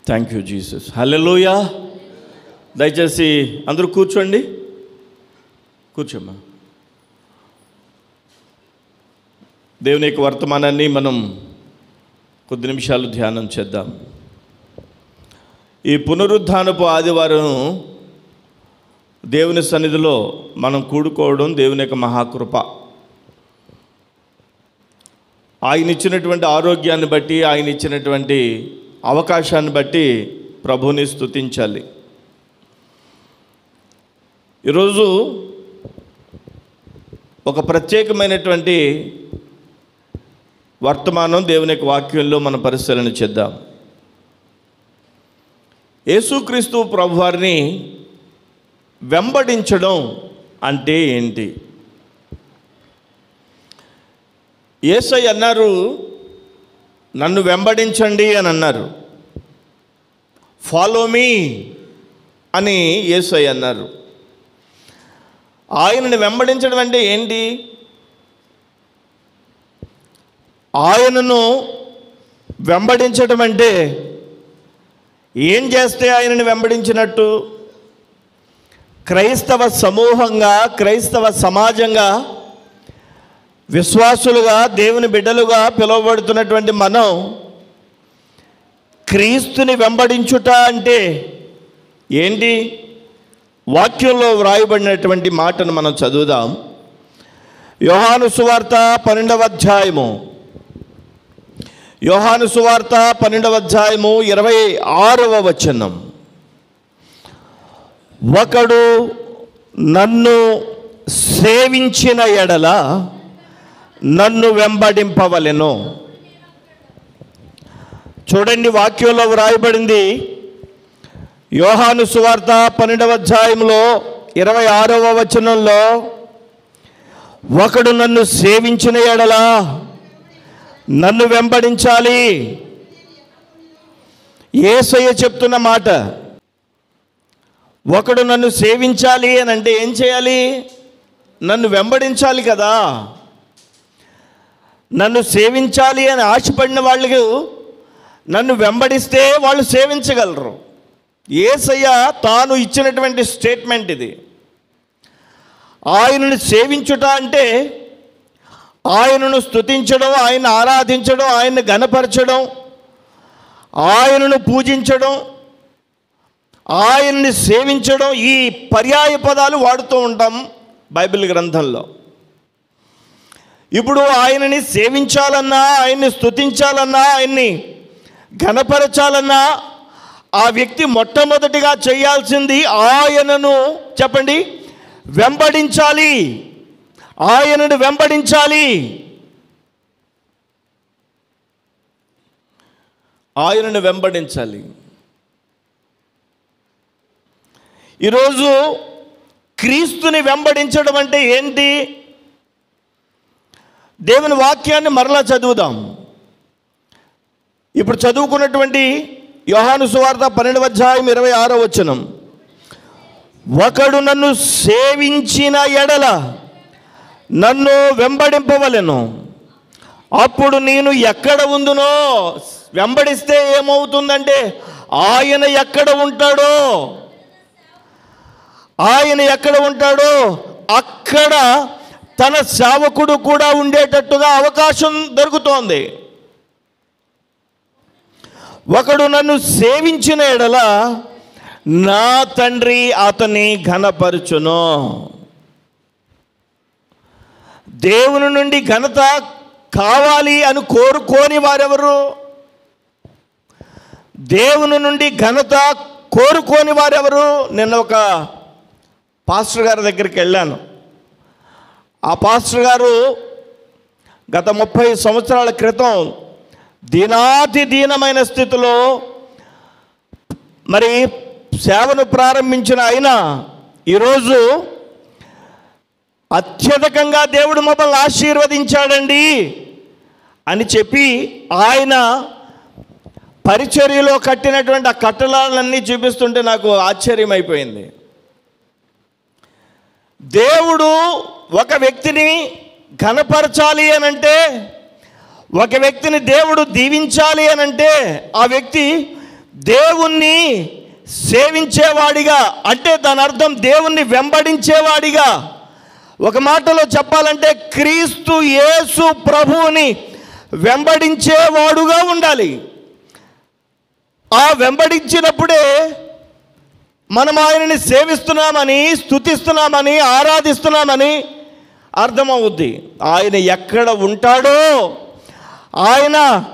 Thank you Jesus హల్లెలూయా దయచేసి అందరూ కూర్చోండి కూర్చోమ్మా దేవుని యొక్క వర్తమానాన్ని మనం కొద్ది నిమిషాలు ధ్యానం చేద్దాం ఈ పునరుద్ధానపు ఆదివారం దేవుని సన్నిధిలో మనం కూడుకోవడం దేవుని యొక్క మహాకృప ఆయన ఇచ్చినటువంటి ఆరోగ్యాన్ని బట్టి ఆయన ఇచ్చినటువంటి అవకాశాన్ని బట్టి ప్రభుని స్తుతించాలి ఈరోజు ఒక ప్రత్యేకమైనటువంటి వర్తమానం దేవుని యొక్క వాక్యంలో మనం పరిశీలన చేద్దాం యేసుక్రీస్తు ప్రభువారిని వెంబడించడం అంటే ఏంటి ఏసై అన్నారు నన్ను వెంబడించండి అని అన్నారు ఫాలో మీ అని ఏసై అన్నారు ఆయనని వెంబడించడం అంటే ఏంటి ఆయనను వెంబడించడం అంటే ఏం చేస్తే ఆయనని వెంబడించినట్టు క్రైస్తవ సమూహంగా క్రైస్తవ సమాజంగా విశ్వాసులుగా దేవుని బిడ్డలుగా పిలువబడుతున్నటువంటి మనం క్రీస్తుని వెంబడించుట అంటే ఏంటి వాక్యంలో వ్రాయబడినటువంటి మాటను మనం చదువుదాం యోహాను సువార్త పన్నెండవ అధ్యాయము యోహాను సువార్త పన్నెండవ అధ్యాయము ఇరవై ఆరవ వచనం ఒకడు నన్ను సేవించిన ఎడల నన్ను వెంబడింపవలెను చూడండి వాక్యంలో వ్రాయబడింది యోహాను సువార్త పన్నెండవ అధ్యాయంలో ఇరవై ఆరవ వచనంలో ఒకడు నన్ను సేవించిన ఎడలా నన్ను వెంబడించాలి ఏసయ్య చెప్తున్న మాట ఒకడు నన్ను సేవించాలి అని అంటే ఏం చేయాలి నన్ను వెంబడించాలి కదా నన్ను సేవించాలి అని ఆశపడిన వాళ్ళు నన్ను వెంబడిస్తే వాళ్ళు సేవించగలరు ఏసయ్య తాను ఇచ్చినటువంటి స్టేట్మెంట్ ఇది ఆయనను సేవించుట అంటే ఆయనను స్తుతించడం ఆయన ఆరాధించడం ఆయన్ని గనపరచడం ఆయనను పూజించడం ఆయన్ని సేవించడం ఈ పర్యాయ పదాలు వాడుతూ ఉంటాం బైబిల్ గ్రంథంలో ఇప్పుడు ఆయనని సేవించాలన్నా ఆయన్ని స్తుతించాలన్నా ఆయన్ని ఘనపరచాలన్నా ఆ వ్యక్తి మొట్టమొదటిగా చేయాల్సింది ఆయనను చెప్పండి వెంబడించాలి ఆయనను వెంబడించాలి ఆయనను వెంబడించాలి ఈరోజు క్రీస్తుని వెంబడించడం అంటే ఏంటి దేవుని వాక్యాన్ని మరలా చదువుదాం ఇప్పుడు చదువుకున్నటువంటి యోహాను సువార్త పన్నెండవ అధ్యాయం ఇరవై ఆరో వచనం ఒకడు నన్ను సేవించిన ఎడల నన్ను వెంబడింపవలెను అప్పుడు నేను ఎక్కడ ఉందునో వెంబడిస్తే ఏమవుతుందంటే ఆయన ఎక్కడ ఉంటాడో ఆయన ఎక్కడ ఉంటాడో అక్కడ తన సేవకుడు కూడా ఉండేటట్టుగా అవకాశం దొరుకుతోంది ఒకడు నన్ను సేవించిన ఎడల నా తండ్రి అతని ఘనపరచును దేవుని నుండి ఘనత కావాలి అని కోరుకోని వారెవరు దేవుని నుండి ఘనత కోరుకోని వారెవరు నిన్న ఒక పాస్టర్ గారి దగ్గరికి వెళ్ళాను ఆ పాస్టర్ గారు గత ముప్పై సంవత్సరాల క్రితం దీనాతి దీనమైన స్థితిలో మరి సేవను ప్రారంభించిన ఆయన ఈరోజు అత్యధికంగా దేవుడు మమ్మల్ని ఆశీర్వదించాడండి అని చెప్పి ఆయన పరిచర్యలో కట్టినటువంటి ఆ కట్టడాలన్నీ చూపిస్తుంటే నాకు ఆశ్చర్యమైపోయింది దేవుడు ఒక వ్యక్తిని ఘనపరచాలి అని అంటే ఒక వ్యక్తిని దేవుడు దీవించాలి అని అంటే ఆ వ్యక్తి దేవుణ్ణి సేవించేవాడిగా అంటే దాని అర్థం దేవుణ్ణి వెంబడించేవాడిగా ఒక మాటలో చెప్పాలంటే క్రీస్తు యేసు ప్రభువుని వెంబడించేవాడుగా ఉండాలి ఆ వెంబడించినప్పుడే మనం ఆయనని సేవిస్తున్నామని స్తుతిస్తున్నామని ఆరాధిస్తున్నామని అర్థమవుద్ది ఆయన ఎక్కడ ఉంటాడో ఆయన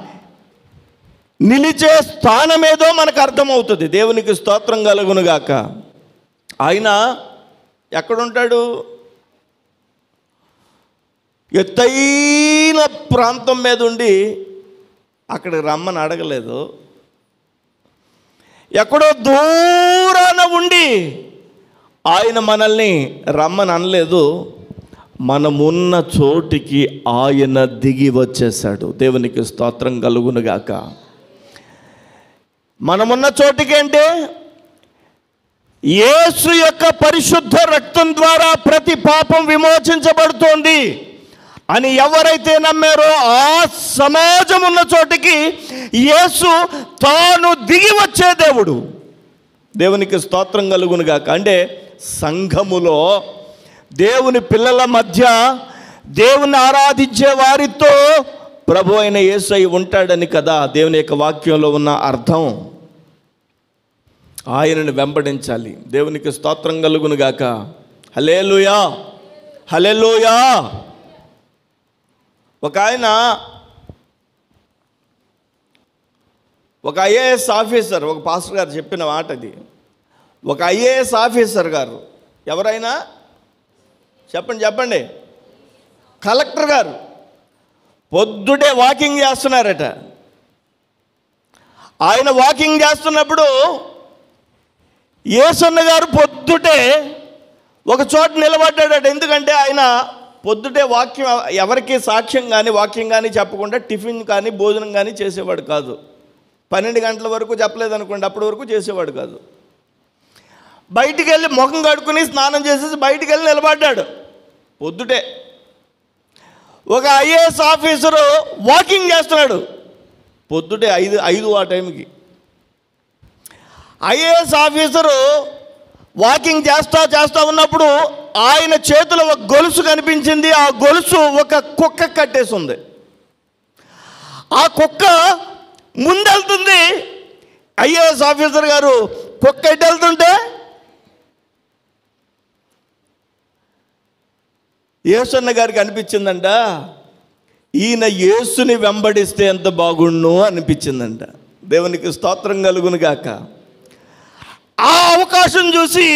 నిలిచే స్థానం ఏదో మనకు అర్థమవుతుంది దేవునికి స్తోత్రం కలుగునుగాక ఆయన ఎక్కడుంటాడు ఎత్తైన ప్రాంతం మీద ఉండి అక్కడికి రమ్మని అడగలేదు ఎక్కడో దూరాన ఉండి ఆయన మనల్ని రమ్మని అనలేదు మనమున్న చోటికి ఆయన దిగి వచ్చేసాడు దేవునికి స్తోత్రం కలుగునుగాక మనమున్న చోటికి అంటే యేసు యొక్క పరిశుద్ధ రక్తం ద్వారా ప్రతి పాపం విమోచించబడుతోంది అని ఎవరైతే నమ్మారో ఆ సమాజం ఉన్న చోటికి యేసు తాను దిగి వచ్చే దేవుడు దేవునికి స్తోత్రం కలుగునుగాక అంటే సంఘములో దేవుని పిల్లల మధ్య దేవుని ఆరాధించే వారితో ప్రభు అయిన యేసై ఉంటాడని కదా దేవుని యొక్క వాక్యంలో ఉన్న అర్థం ఆయనను వెంబడించాలి దేవునికి స్తోత్రం కలుగునుగాక హలేలుయా హలేలుయా ఒక ఆయన ఒక ఐఏఎస్ ఆఫీసర్ ఒక పాస్టర్ గారు చెప్పిన మాట అది ఒక ఐఏఎస్ ఆఫీసర్ గారు ఎవరైనా చెప్పండి చెప్పండి కలెక్టర్ గారు పొద్దుటే వాకింగ్ చేస్తున్నారట ఆయన వాకింగ్ చేస్తున్నప్పుడు ఏసన్న గారు పొద్దుటే ఒక చోట నిలబడ్డాడట ఎందుకంటే ఆయన పొద్దుటే వాక్యం ఎవరికి సాక్ష్యం కానీ వాక్యం కానీ చెప్పకుండా టిఫిన్ కానీ భోజనం కానీ చేసేవాడు కాదు పన్నెండు గంటల వరకు చెప్పలేదు అనుకోండి అప్పటి వరకు చేసేవాడు కాదు బయటికి వెళ్ళి ముఖం కడుక్కుని స్నానం చేసేసి బయటికి వెళ్ళి నిలబడ్డాడు పొద్దుటే ఒక ఐఏఎస్ ఆఫీసరు వాకింగ్ చేస్తున్నాడు పొద్దుటే ఐదు ఐదు ఆ టైంకి ఐఏఎస్ ఆఫీసరు వాకింగ్ చేస్తా చేస్తా ఉన్నప్పుడు ఆయన చేతిలో ఒక గొలుసు కనిపించింది ఆ గొలుసు ఒక కుక్క కట్టేసి ఉంది ఆ కుక్క ముందెళ్తుంది ఐఏఎస్ ఆఫీసర్ గారు కుక్క ఎటు వెళ్తుంటే యేసన్న గారికి అనిపించిందంట ఈయన యేసుని వెంబడిస్తే ఎంత బాగుండు అనిపించిందంట దేవునికి స్తోత్రం కలుగును గాక ఆ అవకాశం చూసి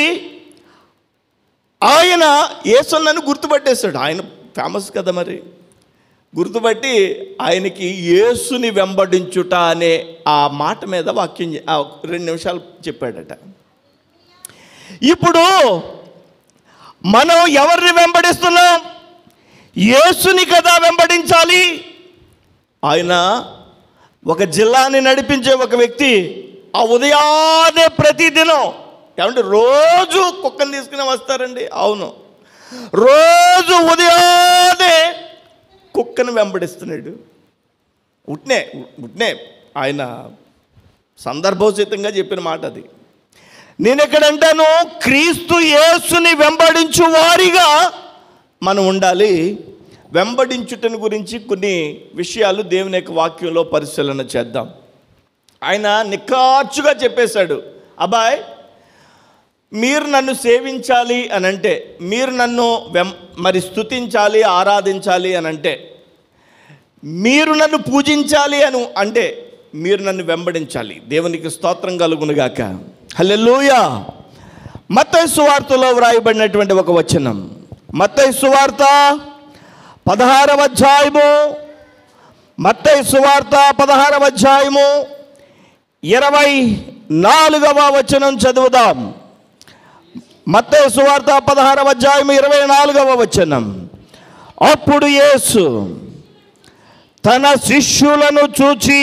ఆయన యేసన్నను గుర్తుపట్టేశాడు ఆయన ఫేమస్ కదా మరి గుర్తుపట్టి ఆయనకి యేసుని వెంబడించుట అనే ఆ మాట మీద వాక్యం చె- ఆ రెండు నిమిషాలు చెప్పాడట ఇప్పుడు మనం ఎవరిని వెంబడిస్తున్నాం యేసుని కదా వెంబడించాలి ఆయన ఒక జిల్లాని నడిపించే ఒక వ్యక్తి ఆ ఉదయాన్నే ప్రతిదినం ఏమంటే రోజు కుక్కని తీసుకుని వస్తారండి అవును రోజు ఉదయాన్నే కుక్కను వెంబడిస్తున్నాడు ఉట్నే ఉట్నే ఆయన సందర్భోచితంగా చెప్పిన మాట అది నేను ఎక్కడంటాను క్రీస్తు యేసుని వెంబడించు వారిగా మనం ఉండాలి వెంబడించుటను గురించి కొన్ని విషయాలు దేవుని యొక్క వాక్యంలో పరిశీలన చేద్దాం ఆయన నిఖార్చుగా చెప్పేశాడు అబ్బాయ్ మీరు నన్ను సేవించాలి అని అంటే మీరు నన్ను వెం మరి స్తుతించాలి ఆరాధించాలి అని అంటే మీరు నన్ను పూజించాలి అని అంటే మీరు నన్ను వెంబడించాలి దేవునికి స్తోత్రం కలుగునుగాక హల్లెలూయా మత్తయి సువార్తలో వ్రాయబడినటువంటి ఒక వచనం మత్తయి సువార్త పదహారవ అధ్యాయము మత్తయి సువార్త పదహారవ అధ్యాయము ఇరవై నాలుగవ వచనం చదువుదాం మత్తయి సువార్త పదహారవ అధ్యాయం ఇరవై నాలుగవ వచనం అప్పుడు యేసు తన శిష్యులను చూచి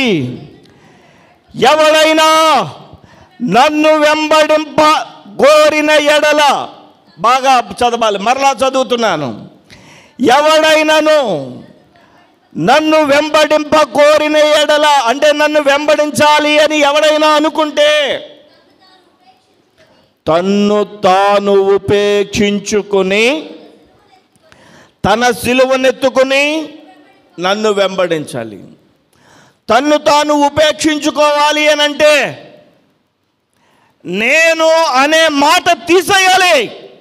ఎవడైనా నన్ను వెంబడింప గోరిన ఎడల బాగా చదవాలి మరలా చదువుతున్నాను ఎవడైనాను నన్ను వెంబడింప కోరిన ఎడల అంటే నన్ను వెంబడించాలి అని ఎవడైనా అనుకుంటే తన్ను తాను ఉపేక్షించుకుని తన సిలువనెత్తుకుని నన్ను వెంబడించాలి తన్ను తాను ఉపేక్షించుకోవాలి అని అంటే నేను అనే మాట తీసేయాలి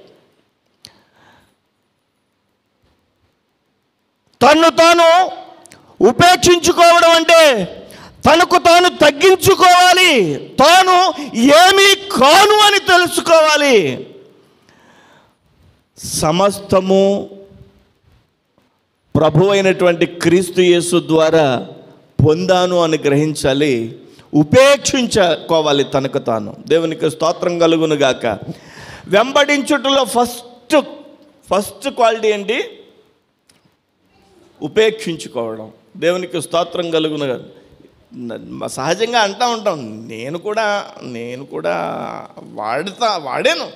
తన్ను తాను ఉపేక్షించుకోవడం అంటే తనకు తాను తగ్గించుకోవాలి తాను ఏమీ కాను అని తెలుసుకోవాలి సమస్తము ప్రభు అయినటువంటి క్రీస్తు యేసు ద్వారా పొందాను అని గ్రహించాలి ఉపేక్షించుకోవాలి తనకు తాను దేవునికి స్తోత్రం కలుగును గాక వెంబడించుటలో ఫస్ట్ ఫస్ట్ క్వాలిటీ ఏంటి ఉపేక్షించుకోవడం దేవునికి స్తోత్రం కలుగును గాక. న- సహజంగా అంటూ ఉంటాం నేను కూడా నేను కూడా వాడుతా వాడాను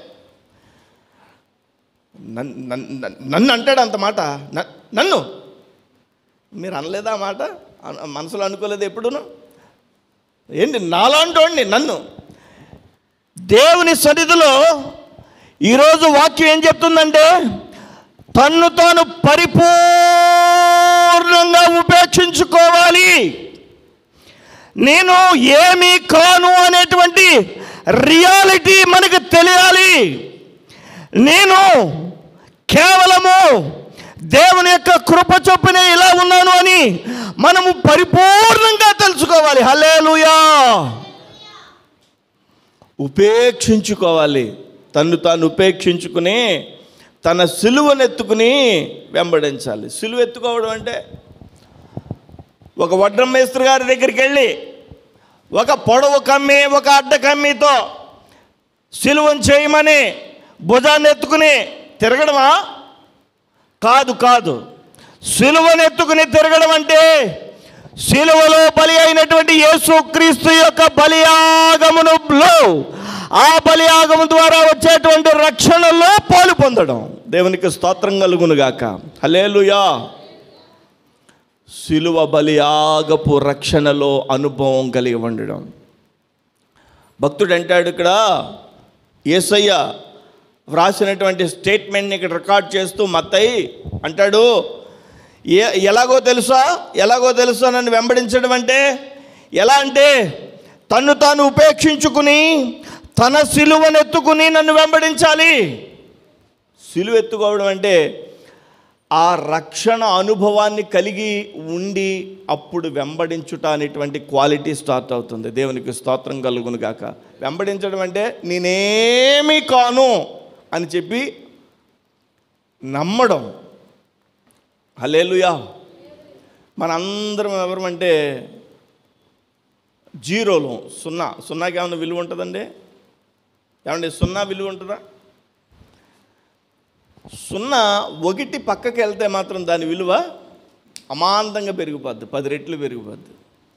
నన్- నన్- నన్- నన్ను అంటాడు అంత మాట న- నన్ను మీరు అనలేదా ఆ మాట అన- మనసులో అనుకోలేదు ఎప్పుడును ఏంటి నాలాంటోండి నన్ను దేవుని సన్నిధిలో ఈరోజు వాక్యం ఏం చెప్తుందంటే తన్ను తాను పరిపూర్ణంగా ఉపేక్షించుకోవాలి నేను ఏమీ కాను అనేటువంటి రియాలిటీ మనకు తెలియాలి నేను కేవలము దేవుని యొక్క కృప చొప్పున ఇలా ఉన్నాను అని మనము పరిపూర్ణంగా తెలుసుకోవాలి హలేలుయా ఉపేక్షించుకోవాలి తను తాను ఉపేక్షించుకుని తన సిలువనెత్తుకుని వెంబడించాలి సిలువ ఎత్తుకోవడం అంటే ఒక వడ్రం మేస్త్రి గారి దగ్గరికి వెళ్ళి ఒక పొడవు కమ్మి ఒక అడ్డ కమ్మితో సిలువను చేయమని భుజాన్ని ఎత్తుకుని తిరగడమా కాదు కాదు సిలువను ఎత్తుకుని తిరగడం అంటే సిలువలో బలి అయినటువంటి యేసు క్రీస్తు యొక్క బలియాగమును ఆ బలియాగము ద్వారా వచ్చేటువంటి రక్షణలో పాలు పొందడం దేవునికి స్తోత్రం కలుగును గాక హలేలుయా సిలువ బలియాగపు రక్షణలో అనుభవం కలిగి ఉండడం భక్తుడు అంటాడు ఇక్కడ ఏసయ్య వ్రాసినటువంటి స్టేట్మెంట్ని ఇక్కడ రికార్డ్ చేస్తూ మత్తయి అంటాడు ఏ ఎలాగో తెలుసా ఎలాగో తెలుసా నన్ను వెంబడించడం అంటే ఎలా అంటే తన్ను తాను ఉపేక్షించుకుని తన సిలువనెత్తుకుని నన్ను వెంబడించాలి సిలువ ఎత్తుకోవడం అంటే ఆ రక్షణ అనుభవాన్ని కలిగి ఉండి అప్పుడు వెంబడించుట అనేటువంటి క్వాలిటీ స్టార్ట్ అవుతుంది దేవునికి స్తోత్రం కలుగును గాక వెంబడించడం అంటే నేనేమి కాను అని చెప్పి నమ్మడం హలేలుయా మనందరం ఎవరమంటే జీరోలో సున్నా సున్నాకి ఏమైనా విలువ ఉంటుందండి ఏమండి సున్నా విలువ ఉంటుందా సున్నా ఒకటి పక్కకి వెళ్తే మాత్రం దాని విలువ అమాంతంగా పెరిగిపోద్ది పది రెట్లు పెరిగిపోద్ది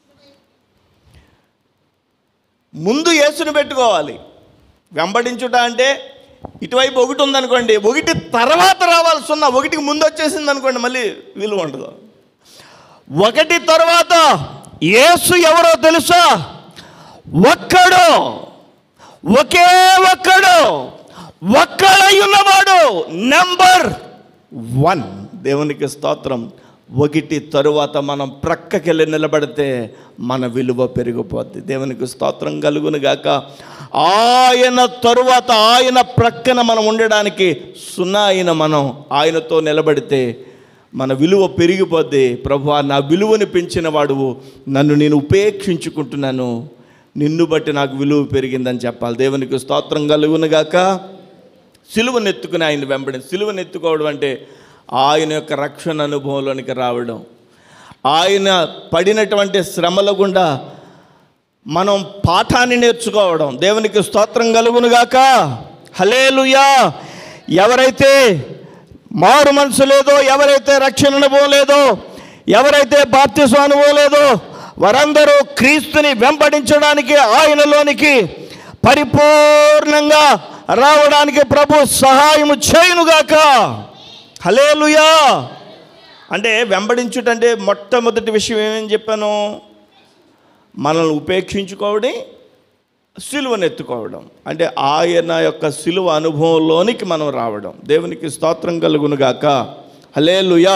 ముందు యేసుని పెట్టుకోవాలి వెంబడించుట అంటే ఇటువైపు ఒకటి ఉందనుకోండి ఒకటి తర్వాత రావాలి సున్నా ఒకటికి ముందు వచ్చేసింది అనుకోండి మళ్ళీ విలువ ఉండదు ఒకటి తర్వాత యేసు ఎవరో తెలుసా ఒక్కడు ఒకే ఒక్కడు ఒక్కడై ఉన్నవాడు నెంబర్ వన్ దేవునికి స్తోత్రం ఒకటి తరువాత మనం ప్రక్కకెళ్ళి నిలబడితే మన విలువ పెరిగిపోద్ది దేవునికి స్తోత్రం కలుగును గాక ఆయన తరువాత ఆయన ప్రక్కన మనం ఉండడానికి సున్నా అయిన మనం ఆయనతో నిలబడితే మన విలువ పెరిగిపోద్ది ప్రభు నా విలువని పెంచిన వాడువు నన్ను నేను ఉపేక్షించుకుంటున్నాను నిన్ను బట్టి నాకు విలువ పెరిగిందని చెప్పాలి దేవునికి స్తోత్రం కలుగునుగాక సిలువనెత్తుకుని ఆయన వెంబడి సిలువనెత్తుకోవడం అంటే ఆయన యొక్క రక్షణ అనుభవంలోనికి రావడం ఆయన పడినటువంటి శ్రమల గుండా మనం పాఠాన్ని నేర్చుకోవడం దేవునికి స్తోత్రం కలుగునుగాక హలేలుయా ఎవరైతే మారు మనసు లేదో ఎవరైతే రక్షణ అనుభవం లేదో ఎవరైతే బాప్తిస్వ అనుభవం లేదో వారందరూ క్రీస్తుని వెంబడించడానికి ఆయనలోనికి పరిపూర్ణంగా రావడానికి ప్రభు సహాయము చేయునుగాక హలేలుయా అంటే వెంబడించుటంటే మొట్టమొదటి విషయం ఏమని చెప్పాను మనల్ని ఉపేక్షించుకోవడం సిలువను ఎత్తుకోవడం అంటే ఆయన యొక్క సిలువ అనుభవంలోనికి మనం రావడం దేవునికి స్తోత్రం కలుగునుగాక హలేలుయా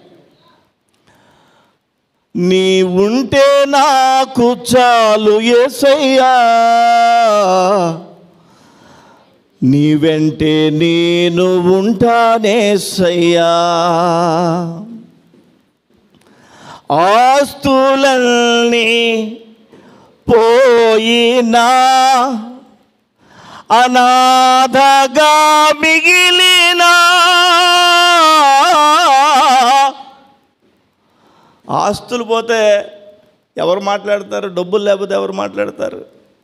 నీ ఉంటే నాకు చాలు ఏసయ్యా నీ వెంటే నేను ఉంటానేసయ్యా ఆస్తులన్నీ పోయినా అనాథగా మిగిలినా ఆస్తులు పోతే ఎవరు మాట్లాడతారు డబ్బులు లేకపోతే ఎవరు మాట్లాడతారు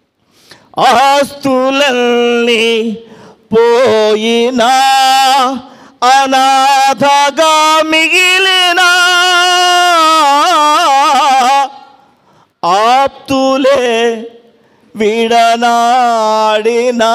ఆస్తులన్నీ పోయినా అనాథగా మిగిలినా ఆప్తులే విడనాడినా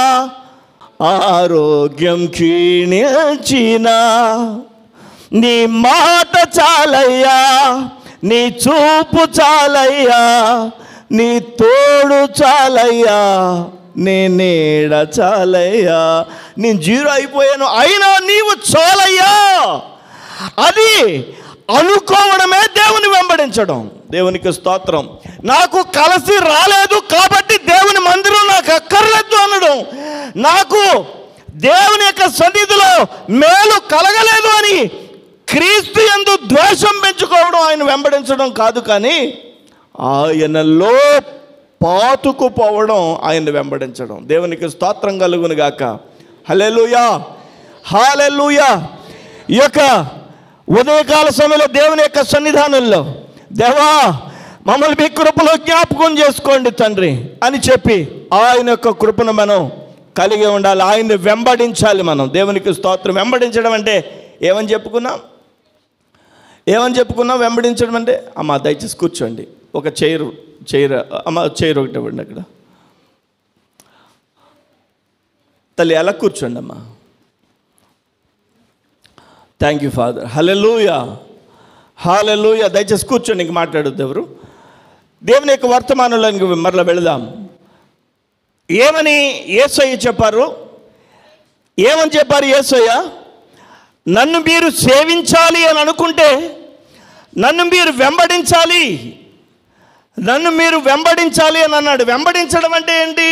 ఆరోగ్యం క్షీణించిన నీ మాట చాలయ్యా నీ చూపు చాలయ్యా నీ తోడు చాలయ్యా నీ నీడ చాలయ్యా నేను జీరో అయిపోయాను అయినా నీవు చాలయ్యా అది అనుకోవడమే దేవుని వెంబడించడం దేవునికి స్తోత్రం నాకు కలిసి రాలేదు కాబట్టి దేవుని మందిరం నాకు అక్కర్లేదు అనడం నాకు దేవుని యొక్క సన్నిధిలో మేలు కలగలేదు అని క్రీస్తు యందు ద్వేషం పెంచుకోవడం ఆయన వెంబడించడం కాదు కానీ ఆయనలో పాతుకుపోవడం ఆయన వెంబడించడం దేవునికి స్తోత్రం కలుగును గాక హలెలుయా హాలెలుయా ఈ యొక్క ఉదయకాల సమయంలో దేవుని యొక్క సన్నిధానంలో దేవా మమ్మల్ని మీ కృపలో జ్ఞాపకం చేసుకోండి తండ్రి అని చెప్పి ఆయన యొక్క కృపను మనం కలిగి ఉండాలి ఆయన్ని వెంబడించాలి మనం దేవునికి స్తోత్రం వెంబడించడం అంటే ఏమని చెప్పుకున్నాం ఏమని చెప్పుకున్నాం వెంబడించడం అంటే అమ్మ దయచేసి కూర్చోండి ఒక చైర్ చైర్ అమ్మ చైర్ ఒకటి ఇవ్వండి అక్కడ తల్లి ఎలా కూర్చోండి అమ్మా thank you father hallelujah hallelujah దయచేసి కూర్చోండి ఇంక మాట్లాడొద్దు ఎవరు దేవుని యొక్క వర్తమానంలోనికి మరలా వెళదాం ఏమని ఏసయ్య చెప్పారు ఏమని చెప్పారు ఏసయ్య నన్ను మీరు సేవించాలి అని అనుకుంటే నన్ను మీరు వెంబడించాలి నన్ను మీరు వెంబడించాలి అని అన్నాడు వెంబడించడం అంటే ఏంటి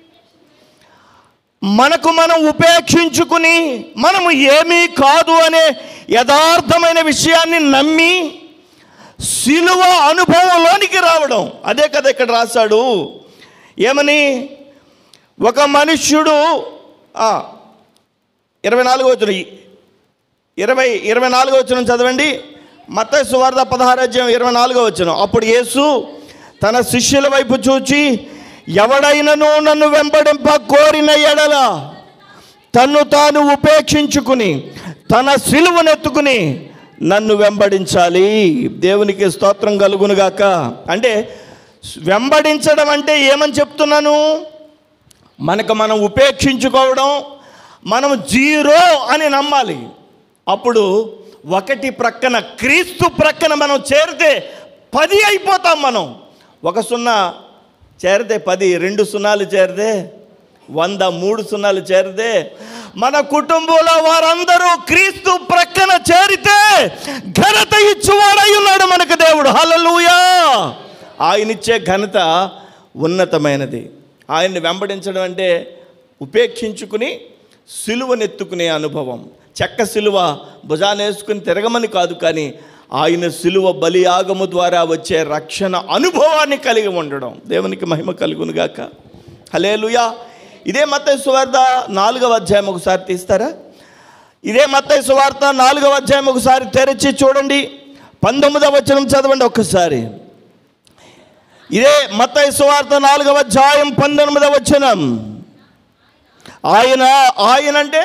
మనకు మనం ఉపేక్షించుకుని మనము ఏమీ కాదు అనే యథార్థమైన విషయాన్ని నమ్మి సిలువ అనుభవంలోనికి రావడం అదే కదా ఇక్కడ రాశాడు ఏమని ఒక మనుష్యుడు ఆ, ఇరవై నాలుగో వచ్చిన ఇరవై ఇరవై నాలుగో వచ్చిన చదవండి మత్తయి సువార్త పదహారాజ్యం ఇరవై నాలుగో వచ్చిన అప్పుడు యేసు తన శిష్యుల వైపు చూచి ఎవడైనను నన్ను వెంబడింప కోరిన ఎడల తన్ను తాను ఉపేక్షించుకుని తన సిలువనెత్తుకుని నన్ను వెంబడించాలి దేవునికి స్తోత్రం కలుగునుగాక అంటే వెంబడించడం అంటే ఏమని చెప్తున్నాను మనకు మనం ఉపేక్షించుకోవడం మనం జీరో అని నమ్మాలి అప్పుడు ఒకటి ప్రక్కన క్రీస్తు ప్రక్కన మనం చేరితే పది అయిపోతాం మనం ఒక సున్నా చేరితే పది రెండు సున్నాలు చేరితే వంద మూడు సున్నాలు చేరితే మన కుటుంబంలో వారందరూ క్రీస్తు ప్రక్కన చేరితే ఘనత ఇచ్చువాడై ఉన్నాడు మనకు దేవుడు హల్లెలూయా ఆయనిచ్చే ఘనత ఉన్నతమైనది ఆయన్ని వెంబడించడం అంటే ఉపేక్షించుకుని సిలువనెత్తుకునే అనుభవం చెక్క సిలువ భుజానేసుకుని తిరగమని కాదు కానీ ఆయన సిలువ బలియాగము ద్వారా వచ్చే రక్షణ అనుభవాన్ని కలిగి ఉండడం దేవునికి మహిమ కలుగునుగాక హలేలుయా ఇదే మత్తయి సువార్త నాలుగవ అధ్యాయం ఒకసారి తీస్తారా ఇదే మత్తయి సువార్త నాలుగవ అధ్యాయం ఒకసారి తెరిచి చూడండి పంతొమ్మిదవ వచనం చదవండి ఒక్కసారి ఇదే మత్తయి సువార్త నాలుగవ అధ్యాయం పంతొమ్మిదవ వచనం ఆయన ఆయన అంటే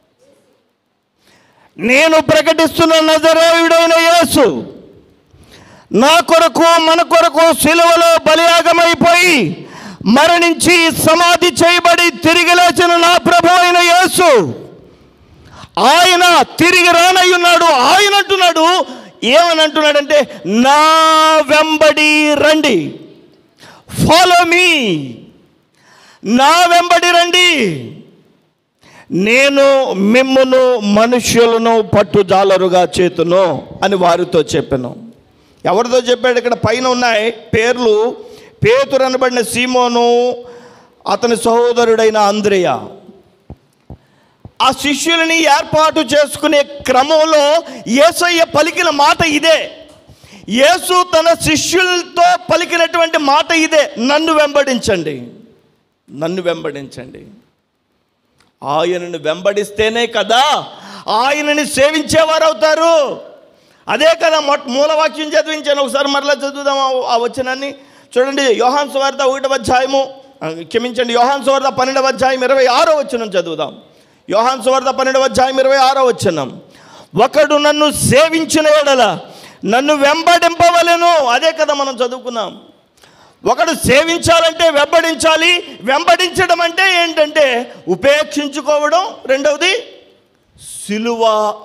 నేను ప్రకటిస్తున్న నజరేయుడైన యేసు నా కొరకు మన కొరకు సిలువలో బలియాగమైపోయి మరణించి సమాధి చేయబడి తిరిగి లేచిన నా ప్రభు అయిన యేసు ఆయన తిరిగి రానయ్యున్నాడు ఆయన అంటున్నాడు ఏమని అంటున్నాడంటే నా వెంబడి రండి ఫాలో మీ నా వెంబడి రండి నేను మిమ్మును మనుష్యులను పట్టుజాలరుగా చేతును అని వారితో చెప్పాను ఎవరితో చెప్పాడు ఇక్కడ పైన ఉన్నాయి పేర్లు పేతురు అనబడిన సీమోను అతని సహోదరుడైన అంద్రేయ ఆ శిష్యులని ఏర్పాటు చేసుకునే క్రమంలో యేసయ్య పలికిన మాట ఇదే యేసు తన శిష్యులతో పలికినటువంటి మాట ఇదే నన్ను వెంబడించండి నన్ను వెంబడించండి ఆయనను వెంబడిస్తేనే కదా ఆయనని సేవించేవారు అవుతారు అదే కదా మొట్ట మూలవాక్యం చదివించాను ఒకసారి మరలా చదువుదాం ఆ- ఆ వచనాన్ని చూడండి యోహాన్ సువార్త ఒకటవ అధ్యాయము ఆ, క్షమించండి యోహాన్ సువార్త పన్నెండవ అధ్యాయం ఇరవై ఆరో వచనం చదువుదాం యోహాన్ సువార్త పన్నెండవ అధ్యాయం ఇరవై ఆరో వచనం ఒకడు నన్ను సేవించిన ఎడల నన్ను వెంబడింపవలెను అదే కదా మనం చదువుకున్నాం ఒకడు సేవించాలంటే వెంబడించాలి వెంబడించడం అంటే ఏంటంటే ఉపేక్షించుకోవడం రెండవది సిలువ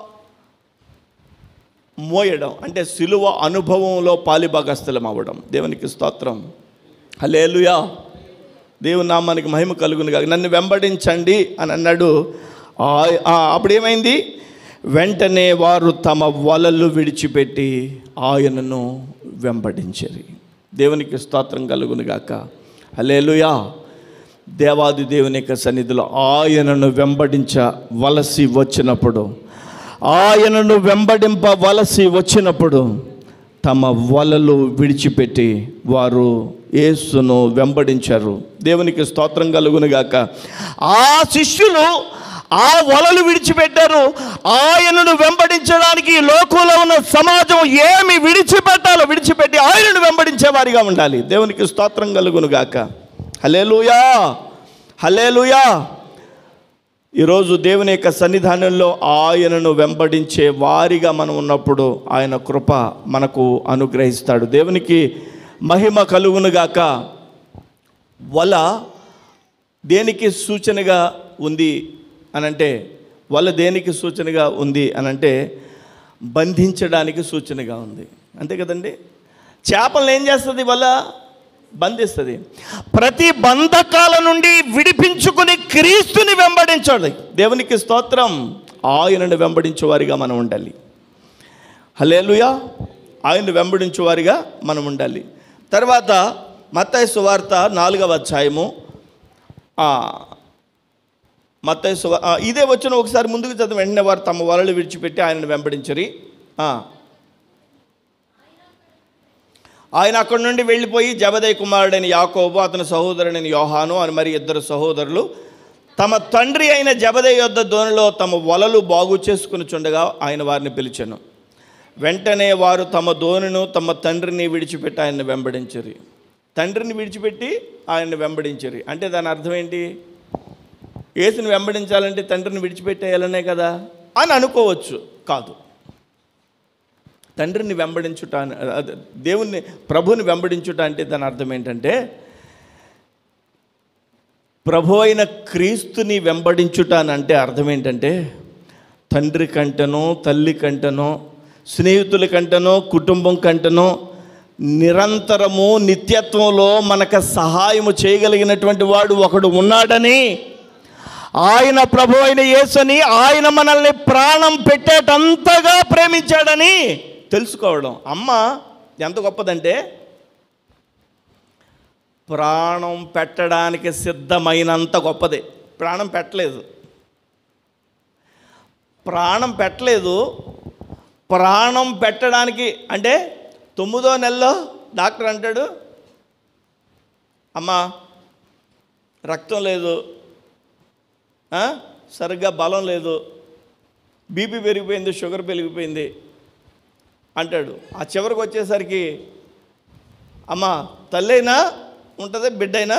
మోయడం అంటే సిలువ అనుభవంలో పాలిభాగస్థలం అవ్వడం దేవునికి స్తోత్రం హలేలుయా దేవుని నామానికి మహిమ కలుగును కాక నన్ను వెంబడించండి అని అన్నాడు ఆ- ఆ, అప్పుడు ఏమైంది వెంటనే వారు తమ వలలు విడిచిపెట్టి ఆయనను వెంబడించారు దేవునికి స్తోత్రం కలుగును గాక హలేలుయా దేవాది దేవుని యొక్క సన్నిధిలో ఆయనను వెంబడించవలసి వచ్చినప్పుడు ఆయనను వెంబడింపవలసి వచ్చినప్పుడు తమ వలలు విడిచిపెట్టి వారు యేసును వెంబడించారు దేవునికి స్తోత్రం కలుగునుగాక ఆ శిష్యులు ఆ వలలు విడిచిపెట్టారు ఆయనను వెంబడించడానికి ఈ లోకంలో ఉన్న సమాజం ఏమి విడిచిపెట్టాలో విడిచిపెట్టి ఆయనను వెంబడించే వారిగా ఉండాలి దేవునికి స్తోత్రం కలుగునుగాక హలేలుయా హలేలుయా ఈరోజు దేవుని యొక్క సన్నిధానంలో ఆయనను వెంబడించే వారిగా మనం ఉన్నప్పుడు ఆయన కృప మనకు అనుగ్రహిస్తాడు దేవునికి మహిమ కలుగునుగాక వల దేనికి సూచనగా ఉంది అనంటే వల దేనికి సూచనగా ఉంది అనంటే బంధించడానికి సూచనగా ఉంది అంతే కదండి చేపలను ఏం చేస్తుంది వల బంధిస్తుంది ప్రతి బంధకాల నుండి విడిపించుకుని క్రీస్తుని వెంబడించాలి దేవునికి స్తోత్రం ఆయనను వెంబడించే వారిగా మనం ఉండాలి హలేలుయా ఆయన్ని వెంబడించే వారిగా మనం ఉండాలి తర్వాత మత్తయి సువార్త నాలుగవ అధ్యాయము ఆ, మత్తయి సువా ఆ, ఇదే వచ్చిన ఒకసారి ముందుకు చదివి వెంటనే వారు తమ వలలు విడిచిపెట్టి ఆయనను వెంబడించరి ఆ. ఆయన అక్కడి నుండి వెళ్ళిపోయి జబదయ్య కుమారుడైన యాకోబు అతని సహోదరుడైన యోహాను అని మరి ఇద్దరు సహోదరులు తమ తండ్రి అయిన జబదయ్య యొద్ద దోనిలో తమ వలలు బాగు చేసుకుని చుండగా ఆయన వారిని పిలిచాను వెంటనే వారు తమ దోణిను తమ తండ్రిని విడిచిపెట్టి ఆయన్ని వెంబడించరు తండ్రిని విడిచిపెట్టి ఆయన్ని వెంబడించరు అంటే దాని అర్థం ఏంటి యేసుని వెంబడించాలంటే తండ్రిని విడిచిపెట్టేయాలనే కదా అని అనుకోవచ్చు కాదు తండ్రిని వెంబడించుట అని- అదే, దేవుణ్ణి ప్రభుని వెంబడించుట అంటే దాని అర్థం ఏంటంటే ప్రభు అయిన క్రీస్తుని వెంబడించుట అని అంటే అర్థం ఏంటంటే తండ్రి కంటనో తల్లి కంటనో స్నేహితుల కంటనో కుటుంబం కంటనో నిరంతరము నిత్యత్వంలో మనకు సహాయము చేయగలిగినటువంటి వాడు ఒకడు ఉన్నాడని ఆయన ప్రభు అయిన యేసుని ఆయన మనల్ని ప్రాణం పెట్టేటంతగా ప్రేమించాడని తెలుసుకోవడం అమ్మ ఎంత గొప్పదంటే ప్రాణం పెట్టడానికి సిద్ధమైనంత గొప్పది ప్రాణం పెట్టలేదు ప్రాణం పెట్టలేదు ప్రాణం పెట్టడానికి అంటే తొమ్మిదో నెలలో డాక్టర్ అంటాడు అమ్మా రక్తం లేదు ఆ? సరిగ్గా బలం లేదు బీపీ పెరిగిపోయింది షుగర్ పెరిగిపోయింది అంటాడు ఆ చివరికి వచ్చేసరికి అమ్మ తల్లైనా ఉంటుంది బిడ్డైనా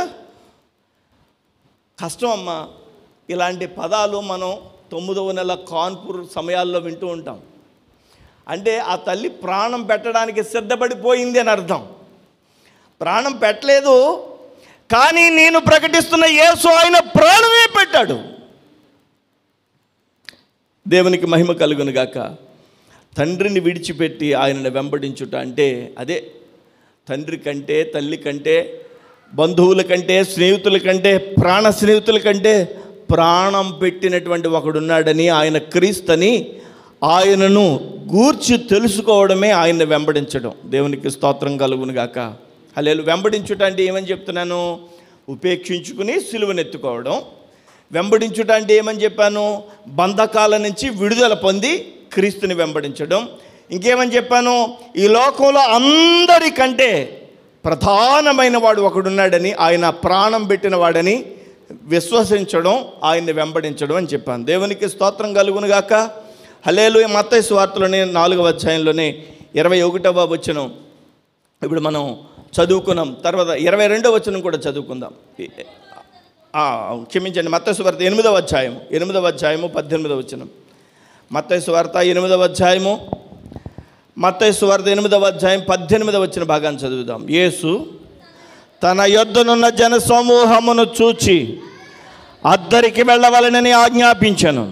కష్టం అమ్మా ఇలాంటి పదాలు మనం తొమ్మిదవ నెల కాన్పూర్ సమయాల్లో వింటూ ఉంటాం అంటే ఆ తల్లి ప్రాణం పెట్టడానికి సిద్ధపడిపోయింది అని అర్థం ప్రాణం పెట్టలేదు కానీ నేను ప్రకటిస్తున్న యేసు ఆయన ప్రాణమే పెట్టాడు దేవునికి మహిమ కలుగును గాక తండ్రిని విడిచిపెట్టి ఆయనను వెంబడించుట అంటే అదే తండ్రి కంటే తల్లి కంటే బంధువుల కంటే స్నేహితుల కంటే ప్రాణ స్నేహితుల కంటే ప్రాణం పెట్టినటువంటి ఒకడున్నాడని ఆయన క్రీస్తని ఆయనను గూర్చి తెలుసుకోవడమే ఆయన్ని వెంబడించడం దేవునికి స్తోత్రం కలుగును గాక హలేలు వెంబడించుట అంటే ఏమని చెప్తున్నాను ఉపేక్షించుకుని సిలువనెత్తుకోవడం వెంబడించుట అంటే ఏమని చెప్పాను బంధకాల నుంచి విడుదల పొంది క్రీస్తుని వెంబడించడం ఇంకేమని చెప్పాను ఈ లోకంలో అందరికంటే ప్రధానమైన వాడు ఒకడున్నాడని ఆయన ప్రాణం పెట్టిన వాడని విశ్వసించడం ఆయన్ని వెంబడించడం అని చెప్పాను దేవునికి స్తోత్రం కలుగునుగాక హలేలు మత్తయి సువార్తలోనే నాలుగవ అధ్యాయంలోనే ఇరవై ఒకటవ వచనం ఇప్పుడు మనం చదువుకున్నాం తర్వాత ఇరవై రెండవ వచనం కూడా చదువుకుందాం ఆ, క్షమించండి మత్తయి సువార్త ఎనిమిదవ అధ్యాయం ఎనిమిదవ అధ్యాయము పద్దెనిమిదవ వచనం మత్తయి సువార్త ఎనిమిదవ అధ్యాయము మత్తయి సువార్త ఎనిమిదవ అధ్యాయం పద్దెనిమిదవ వచ్చిన భాగాన్ని చదువుదాం యేసు తన యొద్దనున్న జన సమూహమును చూచి అద్దరికి వెళ్ళవలనని ఆజ్ఞాపించను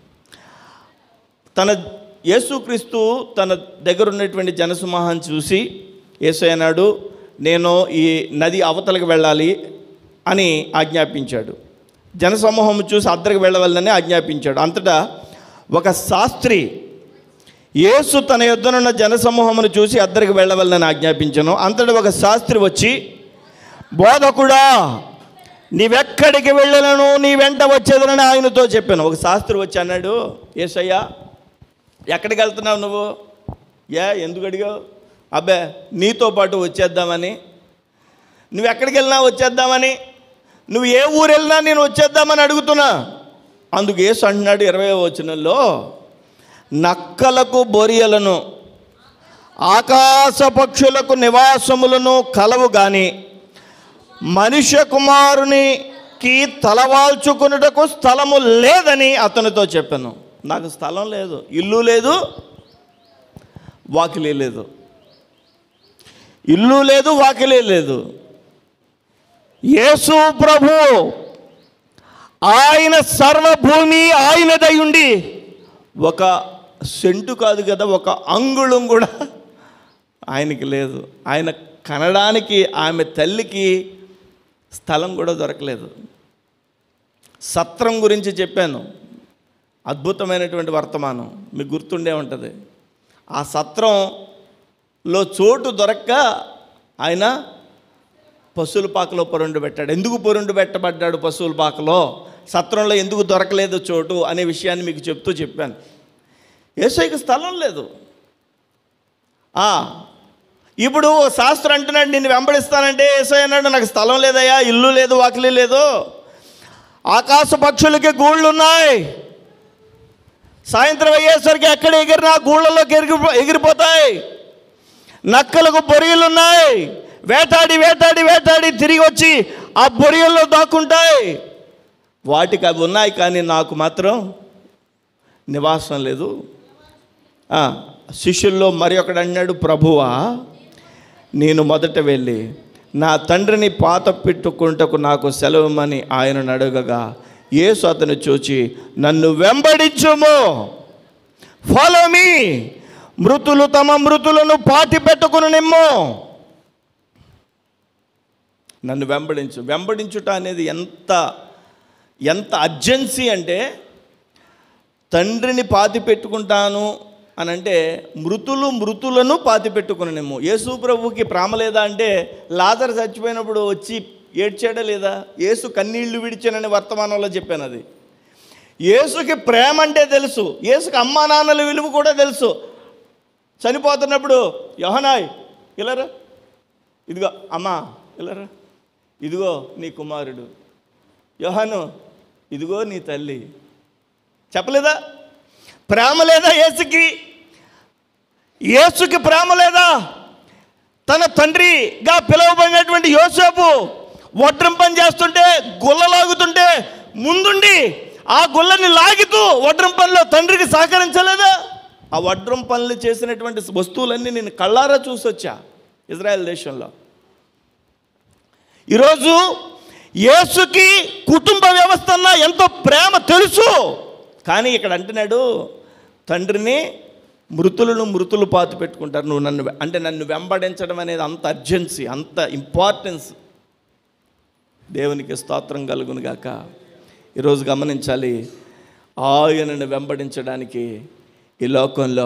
తన యేసుక్రీస్తు తన దగ్గర ఉన్నటువంటి జనసమూహాన్ని చూసి యేసు అన్నాడు నేను ఈ నది అవతలకు వెళ్ళాలి అని ఆజ్ఞాపించాడు జనసమూహం చూసి అద్దరికి వెళ్ళవాలని ఆజ్ఞాపించాడు అంతటా ఒక శాస్త్రి యేసు తన యొద్దనున్న జనసమూహమును చూసి అద్దరికి వెళ్ళవాలని ఆజ్ఞాపించను అంతటా ఒక శాస్త్రి వచ్చి బోధకుడా నీవెక్కడికి వెళ్ళలను నీ వెంట వచ్చేదనని ఆయనతో చెప్పాను ఒక శాస్త్రి వచ్చి అన్నాడు ఏసయ్యా ఎక్కడికి వెళ్తున్నావు నువ్వు ఏ ఎందుకు అడిగావు అబ్బే నీతో పాటు వచ్చేద్దామని నువ్వు ఎక్కడికి వెళ్ళినా వచ్చేద్దామని నువ్వు ఏ ఊరు వెళ్ళినా నేను వచ్చేద్దామని అడుగుతున్నా అందుకు ఏసు అంటున్నాడు ఇరవై వచనంలో నక్కలకు బొరియలను ఆకాశ పక్షులకు నివాసములను కలవు కానీ మనుష్య కుమారునికి తలవాల్చుకున్నటకు స్థలము లేదని అతనితో చెప్పాను నాకు స్థలం లేదు ఇల్లు లేదు వాకిలే లేదు ఇల్లు లేదు వాకిలే లేదు యేసు ప్రభు ఆయన సర్వభూమి ఆయనదై ఉండి ఒక సెంటు కాదు కదా ఒక అంగుళం కూడా ఆయనకి లేదు ఆయన కనడానికి ఆమె తల్లికి స్థలం కూడా దొరకలేదు సత్రం గురించి చెప్పాను అద్భుతమైనటువంటి వర్తమానం మీకు గుర్తుండే ఉంటుంది ఆ సత్రంలో చోటు దొరక్క ఆయన పశువుల పాకలో పొరుండు పెట్టాడు ఎందుకు పొరుండు పెట్టబడ్డాడు పశువుల పాకలో సత్రంలో ఎందుకు దొరకలేదు చోటు అనే విషయాన్ని మీకు చెప్తూ చెప్పాను ఏసైకి స్థలం లేదు ఆ, ఇప్పుడు ఓ శాస్త్రం అంటున్నాడు నిన్ను వెంబడిస్తానంటే ఏసై అన్నాడు నాకు స్థలం లేదయ్యా ఇల్లు లేదు వాకిలి లేదు ఆకాశ పక్షులకి గూళ్ళు ఉన్నాయి సాయంత్రం అయ్యేసరికి ఎక్కడ ఎగిరినా గూళ్ళలోకి ఎగిరి ఎగిరిపోతాయి నక్కలకు బొరియలు ఉన్నాయి వేటాడి వేటాడి వేటాడి తిరిగి వచ్చి ఆ బొరియల్లో దాక్కుంటాయి వాటికి అవి ఉన్నాయి కానీ నాకు మాత్రం నివాసం లేదు ఆ, శిష్యుల్లో మరి ఒకడు అన్నాడు ప్రభువా నేను మొదట వెళ్ళి నా తండ్రిని పాత పెట్టుకుంటకు నాకు సెలవుమని ఆయనను అడగగా యేసు అతను చూచి నన్ను వెంబడించుము ఫాలో మీ మృతులు తమ మృతులను పాతి పెట్టుకుని నిమ్ము నన్ను వెంబడించు వెంబడించుట అనేది ఎంత ఎంత అర్జెన్సీ అంటే తండ్రిని పాతి పెట్టుకుంటాను అని అంటే మృతులు మృతులను పాతి పెట్టుకునేమో యేసు ప్రభుకి ప్రేమ లేదా అంటే లాజర్ చచ్చిపోయినప్పుడు వచ్చి ఏడ్చాడా లేదా యేసు కన్నీళ్లు విడిచానని వర్తమానంలో చెప్పాను అది యేసుకి ప్రేమ అంటే తెలుసు యేసుకి అమ్మా నాన్నల విలువ కూడా తెలుసు చనిపోతున్నప్పుడు యోహనాయ్ ఇలారా ఇదిగో అమ్మా ఇలారా ఇదిగో నీ కుమారుడు యోహాను ఇదిగో నీ తల్లి చెప్పలేదా ప్రేమ లేదా యేసుకి యేసుకి ప్రేమ లేదా తన తండ్రిగా పిలువబడినటువంటి యోసేపు వడ్రం పని చేస్తుంటే గుల్ల లాగుతుంటే ముందుండి ఆ గుల్లని లాగుతూ వడ్రం పనిలో తండ్రికి సహకరించలేదా ఆ వడ్రం పనులు చేసినటువంటి వస్తువులన్నీ నేను కళ్ళారా చూసొచ్చా ఇజ్రాయెల్ దేశంలో ఈరోజు యేసుకి కుటుంబ వ్యవస్థ అన్న ఎంతో ప్రేమ తెలుసు కానీ ఇక్కడ అంటున్నాడు తండ్రిని మృతులను మృతులు పాతి పెట్టుకుంటారు నువ్వు నన్ను వె- అంటే నన్ను వెంబడించడం అనేది అంత అర్జెన్సీ అంత ఇంపార్టెన్స్ దేవునికి స్తోత్రం కలుగును గాక ఈరోజు గమనించాలి ఆయనను వెంబడించడానికి ఈ లోకంలో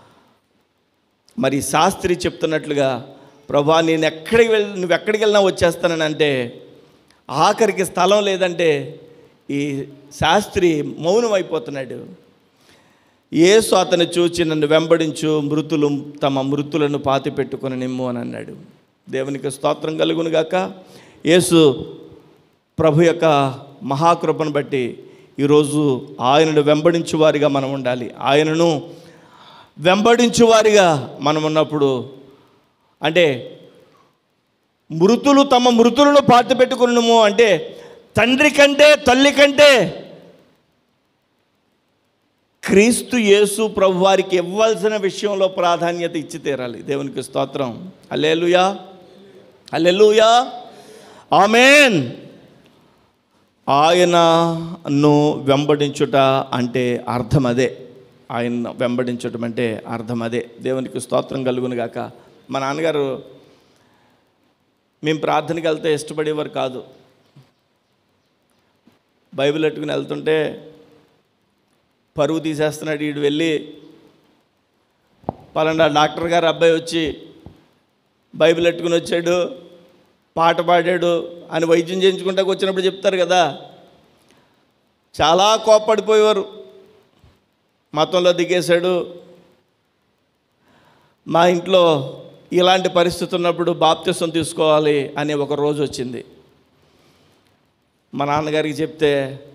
మరి శాస్త్రి చెప్తున్నట్లుగా ప్రభా నేను ఎక్కడికి వెళ్ళి నువ్వు ఎక్కడికి వెళ్ళినా వచ్చేస్తానని అంటే ఆఖరికి స్థలం లేదంటే ఈ శాస్త్రి మౌనం అయిపోతున్నాడు యేసు అతను చూచి నన్ను వెంబడించు మృతులు తమ మృతులను పాతి పెట్టుకొని నిమ్ము అని అన్నాడు దేవునికి స్తోత్రం కలుగును గాక యేసు ప్రభు యొక్క మహాకృపను బట్టి ఈరోజు ఆయనను వెంబడించు వారిగా మనం ఉండాలి ఆయనను వెంబడించు వారిగా మనం ఉన్నప్పుడు అంటే మృతులు తమ మృతులను పాతి పెట్టుకున్నాము అంటే తండ్రి కంటే తల్లి కంటే క్రీస్తు యేసు ప్రభు వారికి ఇవ్వాల్సిన విషయంలో ప్రాధాన్యత ఇచ్చి తీరాలి దేవునికి స్తోత్రం అల్లెలుయా అల్లెలుయా ఆమెన్ ఆయనను వెంబడించుట అంటే అర్థం అదే ఆయన వెంబడించటం అంటే అర్థం అదే దేవునికి స్తోత్రం కలుగును గాక మా నాన్నగారు మేము ప్రార్థనకి వెళ్తే ఇష్టపడేవారు కాదు బైబిల్ పెట్టుకుని వెళ్తుంటే పరువు తీసేస్తున్నాడు వీడు వెళ్ళి పలానా డాక్టర్ గారు అబ్బాయి వచ్చి బైబిల్ ఎట్టుకుని వచ్చాడు పాట పాడాడు అని వైద్యం చేయించుకుంటాకు వచ్చినప్పుడు చెప్తారు కదా చాలా కోప్పడిపోయేవారు మతంలో దిగేశాడు మా ఇంట్లో ఇలాంటి పరిస్థితి ఉన్నప్పుడు బాప్తిసం తీసుకోవాలి అనే ఒక రోజు వచ్చింది మా నాన్నగారికి చెప్తే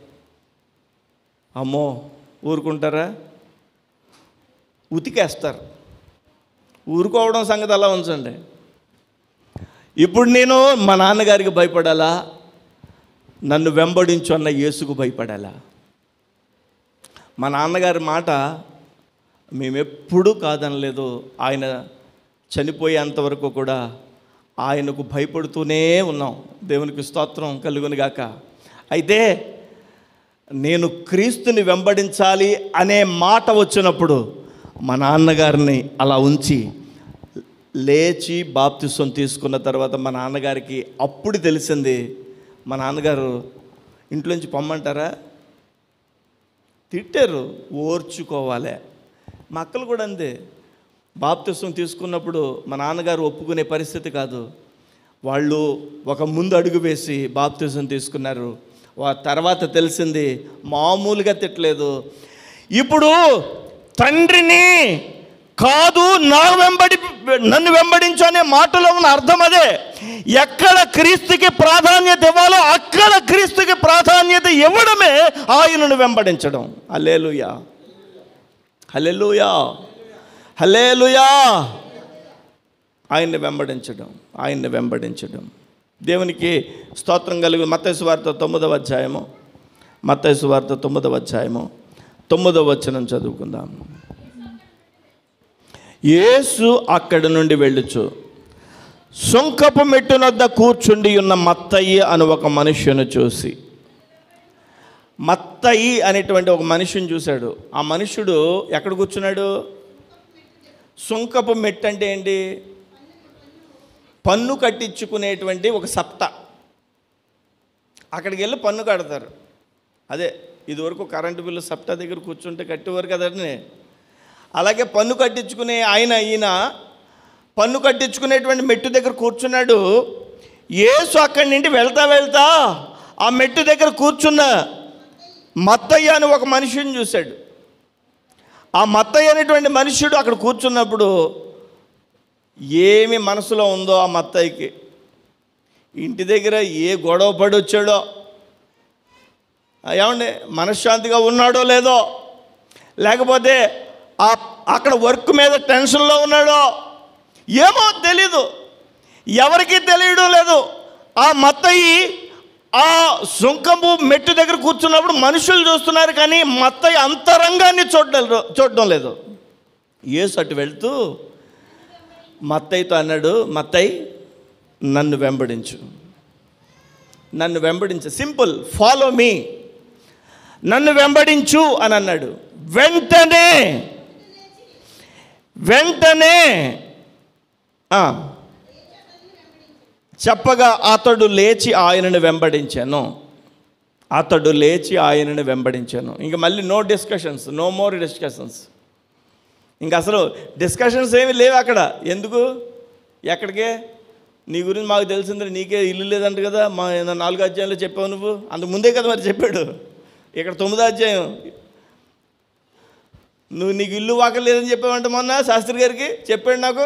అమ్మో ఊరుకుంటారా ఉతికేస్తారు ఊరుకోవడం సంగతి అలా ఉంచండి ఇప్పుడు నేను మా నాన్నగారికి భయపడాలా నన్ను వెంబడించు అన్న యేసుకు భయపడాలా మా నాన్నగారి మాట మేమెప్పుడూ కాదనలేదు ఆయన చనిపోయేంతవరకు కూడా ఆయనకు భయపడుతూనే ఉన్నాం దేవునికి స్తోత్రం కలుగును గాక అయితే నేను క్రీస్తుని వెంబడించాలి అనే మాట వచ్చినప్పుడు మా నాన్నగారిని అలా ఉంచి లేచి బాప్తిసం తీసుకున్న తర్వాత మా నాన్నగారికి అప్పుడు తెలిసింది మా నాన్నగారు ఇంట్లోంచి పొమ్మంటారా తిట్టారు ఓర్చుకోవాలి మా అక్కలు కూడా అందే బాప్తిసం తీసుకున్నప్పుడు మా నాన్నగారు ఒప్పుకునే పరిస్థితి కాదు వాళ్ళు ఒక ముందు అడుగు వేసి బాప్తిసం తీసుకున్నారు వా- తర్వాత తెలిసింది మామూలుగా తిట్టలేదు ఇప్పుడు తండ్రిని కాదు నా వెంబడి నన్ను వెంబడించు అనే మాటలో ఉన్న అర్థం అదే ఎక్కడ క్రీస్తుకి ప్రాధాన్యత ఇవ్వాలో అక్కడ క్రీస్తుకి ప్రాధాన్యత ఇవ్వడమే ఆయనను వెంబడించడం హల్లెలూయా హల్లెలూయా హల్లెలూయా ఆయన్ని వెంబడించడం ఆయన్ని వెంబడించడం దేవునికి స్తోత్రం కలిగి మత్తైసు వార్త తొమ్మిదవ అధ్యాయము మత్తైసు వార్త తొమ్మిదవ అధ్యాయము తొమ్మిదవ వచనం చదువుకుందాం యేసు అక్కడి నుండి వెళ్ళుచు సుంకపు మెట్టునొద్ద కూర్చుండి ఉన్న మత్తయ్య అని ఒక మనుష్యును చూసి మత్తయి అనేటువంటి ఒక మనిషిని చూశాడు ఆ మనుష్యుడు ఎక్కడ కూర్చున్నాడు సుంకపు మెట్టు అంటే ఏంటి పన్ను కట్టించుకునేటువంటి ఒక సప్త అక్కడికి వెళ్ళి పన్ను కడతారు అదే ఇదివరకు కరెంటు బిల్లు సప్తా దగ్గర కూర్చుంటే కట్టేవారు కదండి అలాగే పన్ను కట్టించుకునే ఆయన ఈయన పన్ను కట్టించుకునేటువంటి మెట్టు దగ్గర కూర్చున్నాడు ఏసు అక్కడి నుండి వెళ్తా వెళ్తా ఆ మెట్టు దగ్గర కూర్చున్న మత్తయ్య అని ఒక మనిషిని చూశాడు ఆ మత్తయ్య అనేటువంటి మనుష్యుడు అక్కడ కూర్చున్నప్పుడు ఏమి మనసులో ఉందో ఆ మత్తయ్యకి ఇంటి దగ్గర ఏ గొడవ పడి వచ్చాడో ఆ, ఏమండి మనశ్శాంతిగా ఉన్నాడో లేదో లేకపోతే ఆ అక్కడ వర్క్ మీద టెన్షన్లో ఉన్నాడో ఏమో తెలీదు ఎవరికీ తెలియడం లేదు ఆ మత్తయి ఆ సుంకము మెట్టు దగ్గర కూర్చున్నప్పుడు మనుషులు చూస్తున్నారు కానీ మత్తయ్య అంతరంగాన్ని చూడడం చూడడం లేదు యేసు అటు వెళ్తూ మత్తయ్యతో అన్నాడు మత్తయ్య నన్ను వెంబడించు నన్ను వెంబడించు సింపుల్ ఫాలో మీ నన్ను వెంబడించు అని అన్నాడు వెంటనే వెంటనే ఆ, చెప్పగా అతడు లేచి ఆయనను వెంబడించాను అతడు లేచి ఆయనను వెంబడించాను ఇంకా మళ్ళీ no discussions no more discussions ఇంకా అసలు డిస్కషన్స్ ఏమీ లేవు అక్కడ ఎందుకు ఎక్కడికే నీ గురించి మాకు తెలిసింది నీకే ఇల్లు లేదంట కదా మా ఏదో నాలుగో అధ్యాయంలో చెప్పావు నువ్వు అంత ముందే కదా మరి చెప్పాడు ఇక్కడ తొమ్మిదో అధ్యాయం నువ్వు నీకు ఇల్లు వాకలు లేదని చెప్పావంట మొన్న శాస్త్రి గారికి చెప్పాడు నాకు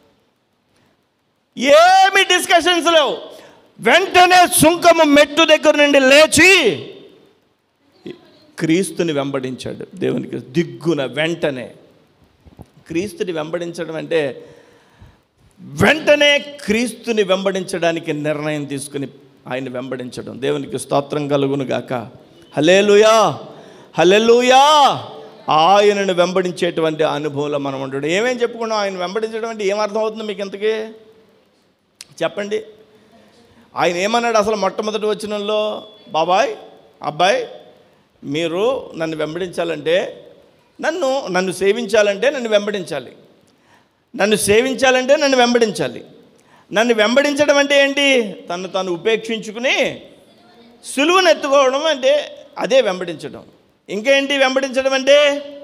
ఏమి డిస్కషన్స్ లేవు వెంటనే సుంకము మెట్టు దగ్గర నుండి లేచి క్రీస్తుని వెంబడించాడు దేవునికి దిగ్గున వెంటనే క్రీస్తుని వెంబడించడం అంటే వెంటనే క్రీస్తుని వెంబడించడానికి నిర్ణయం తీసుకుని ఆయన వెంబడించడం దేవునికి స్తోత్రం కలుగును గాక హలేలుయా హలెలుయా ఆయనను వెంబడించేటువంటి అనుభవంలో మనం ఉండడం ఏమేం చెప్పుకున్నాం ఆయన వెంబడించడం అంటే ఏం అర్థం అవుతుంది మీకు ఇంతకీ చెప్పండి ఆయన ఏమన్నాడు అసలు మొట్టమొదటి వచనంలో బాబాయ్ అబ్బాయి మీరు నన్ను వెంబడించాలంటే నన్ను నన్ను సేవించాలంటే నన్ను వెంబడించాలి నన్ను సేవించాలంటే నన్ను వెంబడించాలి నన్ను వెంబడించడం అంటే ఏంటి తను తను ఉపేక్షించుకుని సులువును ఎత్తుకోవడం అంటే అదే వెంబడించడం ఇంకేంటి వెంబడించడం అంటే